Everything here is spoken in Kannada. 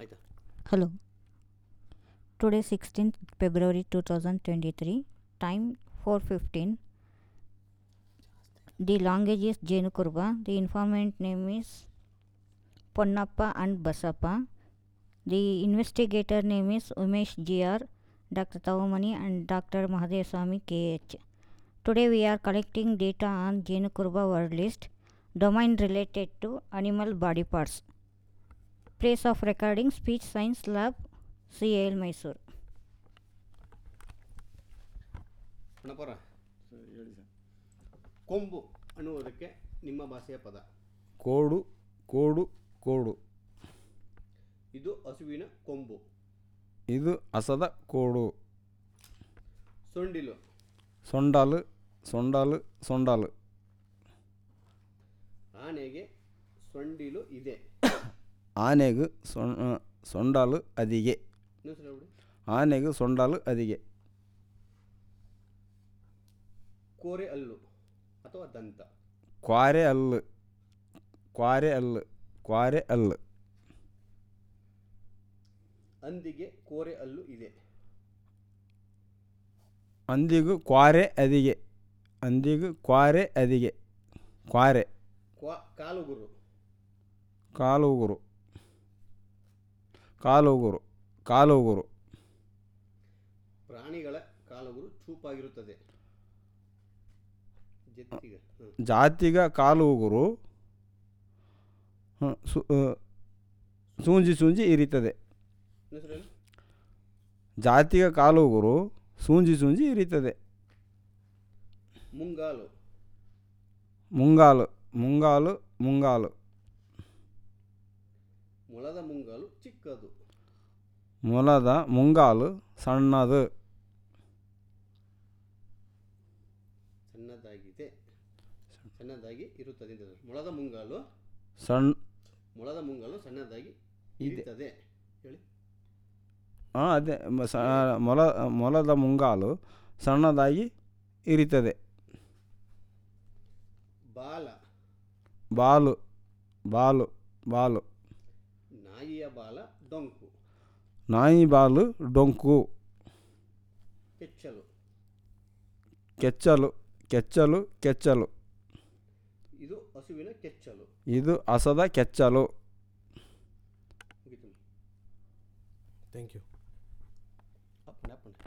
ಆಯಿತಾ Hello. Today 16th February 2023. Time 4:15. The language is Jenukurba. The informant name is Ponnappa and Basappa. The investigator name is Umesh GR, Dr. Tavamani and Dr. Mahadevaswamy KH. Today we are collecting data on Jenukurba word list, domain related to animal body parts. Place of recording Speech Science Lab, CAL Mysore. ಅಣ್ಣಪ್ಪರ ಕೊಂಬು ಅನ್ನುವುದಕ್ಕೆ ನಿಮ್ಮ ಭಾಷೆಯ ಪದ ಕೋಡು ಕೋಡು ಕೋಡು ಇದು ಹಸುವಿನ ಕೊಂಬು ಇದು ಹಸದ ಕೋಡು ಸೊಂಡಿಲು ಸೊಂಡಾಲು ಸೊಂಡಾಲು ಸೊಂಡಾಲು ಆನೆಗೆ ಸೊಂಡಿಲು ಇದೆ ಆನೆಗೂ ಸೊಂ ಸೊಂಡಾಲು ಅದಿಗೆ ಇನ್ನೊಂದ್ಸಲ ಹೇಳ್ಬಿಡಿ ಆನೆಗೂ ಸೊಂಡಾಲು ಅದಿಗೆ ಕೋರೆ ಹಲ್ಲು ಅಥವಾ ದಂತ ಕ್ವಾರೆ ಅಲ್ಲು ಕ್ವಾರೆ ಅಲ್ಲು ಕ್ವಾರೆ ಅಲ್ಲು ಹಂದಿಗೆ ಕೋರೆ ಹಲ್ಲು ಇದೆ ಅಂದಿಗೂ ಕ್ವಾರೆ ಅದಿಗೆ ಅಂದಿಗೂ ಕ್ವಾರೆ ಅದಿಗೆ ಕ್ವಾರೆ ಕ್ವಾ ಕಾಲುಗುರು ಕಾಲುಗುರು ಕಾಲುಗುರು ಕಾಲುಗುರು ಪ್ರಾಣಿಗಳ ಕಾಲುಗುರು ಚೂಪಾಗಿರುತ್ತದೆ ಜತ್ತಿಗ ಹ್ಮ್. ಜಾತಿಗ ಕಾಲುಗುರು ಹ, ಸು ಆ, ಸೂಂಜಿ ಸೂಂಜಿ ಇರಿತದೆ ಇನ್ನೊಂದ್ಸಲ ಹೇಳಿ. ಜಾತಿಗ ಕಾಲುಗುರು ಸೂಂಜಿ ಸೂಂಜಿ ಇರಿತದೆ ಮುಂಗಾಲು ಮುಂಗಾಲು ಮುಂಗಾಲು ಮುಂಗಾಲು ಮೊಲದ ಮುಂಗಾಲು ಚಿಕ್ಕದು ಮೊಲದ ಮುಂಗಾಲು ಸಣ್ಣದು ಸಣ್ಣದಾಗಿದೆ ಸಣ್ಣದಾಗಿ ಇರುತ್ತದೆ ಅಂತ ಮೊಲದ ಮುಂಗಾಲು ಸಣ್ಣ ಮೊಲದ ಮುಂಗಾಲು ಸಣ್ಣದಾಗಿ ಇದೆ. ಇರುತ್ತದೆ ಹೇಳಿ ಹಾಂ ಅದೇ ಮ- ಸ ಮೊಲ ಮೊಲದ ಮುಂಗಾಲು ಸಣ್ಣದಾಗಿ ಇರಿತದೆ ಬಾಲ ಬಾಲು ಬಾಲು ಬಾಲು ನಾಯಿಯ ಬಾಲ ಡೊಂಕು ನಾಯಿ ಬಾಲು ಡೊಂಕು ಕೆಚ್ಚಲು ಕೆಚ್ಚಲು ಕೆಚ್ಚಲು ಕೆಚ್ಚಲು ಇದು ಹಸುವಿನ ಕೆಚ್ಚಲು ಇದು ಹಸದ ಕೆಚ್ಚಲು ಮುಗೀತು ಥ್ಯಾಂಕ್ ಯು ಅಪ್ಪಣೆ ಅಪ್ಪಣೆ